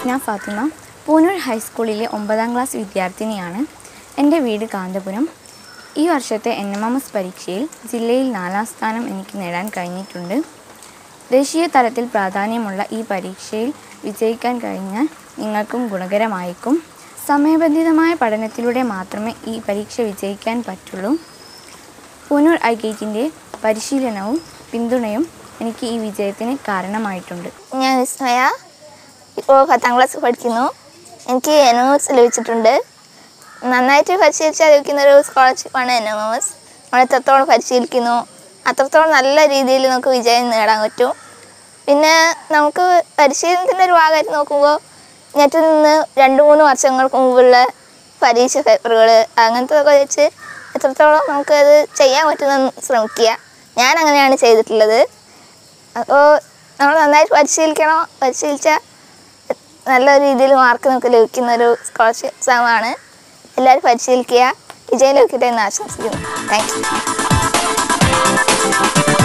സ്വപ്ന ഫാത്തിമ പൂനൂർ ഹൈസ്കൂളിലെ ഒമ്പതാം ക്ലാസ് വിദ്യാർത്ഥിനിയാണ് എൻ്റെ വീട് കാന്തപുരം ഈ വർഷത്തെ എൻ എം എം എസ് പരീക്ഷയിൽ ജില്ലയിൽ നാലാം സ്ഥാനം എനിക്ക് നേടാൻ കഴിഞ്ഞിട്ടുണ്ട് ദേശീയ തലത്തിൽ പ്രാധാന്യമുള്ള ഈ പരീക്ഷയിൽ വിജയിക്കാൻ കഴിഞ്ഞാൽ നിങ്ങൾക്കും ഗുണകരമായേക്കും സമയബന്ധിതമായ പഠനത്തിലൂടെ മാത്രമേ ഈ പരീക്ഷ വിജയിക്കാൻ പറ്റുള്ളൂ പൂനൂർ ഐ ഗേറ്റിൻ്റെ പരിശീലനവും പിന്തുണയും എനിക്ക് ഈ വിജയത്തിന് കാരണമായിട്ടുണ്ട് ഞാൻ വിസ്മയ ഇപ്പോൾ പത്താം ക്ലാസ് പഠിക്കുന്നു എനിക്ക് എൻ എം എസ് ലഭിച്ചിട്ടുണ്ട് നന്നായിട്ട് പരിശീലിച്ചാൽ ലഭിക്കുന്ന ഒരു സ്കോളർഷിപ്പാണ് എൻ എം എസ് നമ്മൾ എത്രത്തോളം പരിശീലിക്കുന്നു അത്രത്തോളം നല്ല രീതിയിൽ നമുക്ക് വിജയം നേടാൻ പറ്റും പിന്നെ നമുക്ക് പരിശീലനത്തിൻ്റെ ഒരു ഭാഗമായിട്ട് നോക്കുമ്പോൾ നെറ്റിൽ നിന്ന് രണ്ട് മൂന്ന് വർഷങ്ങൾക്ക് മുമ്പുള്ള പരീക്ഷ പേപ്പറുകൾ അങ്ങനത്തെ വെച്ച് എത്രത്തോളം നമുക്കത് ചെയ്യാൻ പറ്റുമെന്ന് ശ്രമിക്കുക ഞാൻ അങ്ങനെയാണ് ചെയ്തിട്ടുള്ളത് അപ്പോൾ നമ്മൾ നന്നായിട്ട് പരിശീലിക്കണം പരിശീലിച്ചാൽ നല്ല രീതിയിൽ മാർക്ക് നമുക്ക് ലഭിക്കുന്ന ഒരു സ്കോളർഷിപ്പ് എക്സാമാണ് എല്ലാവരും പരിശീലിക്കുക വിജയം ലഭിക്കട്ടെ എന്ന് ആശംസിക്കുന്നു താങ്ക് യു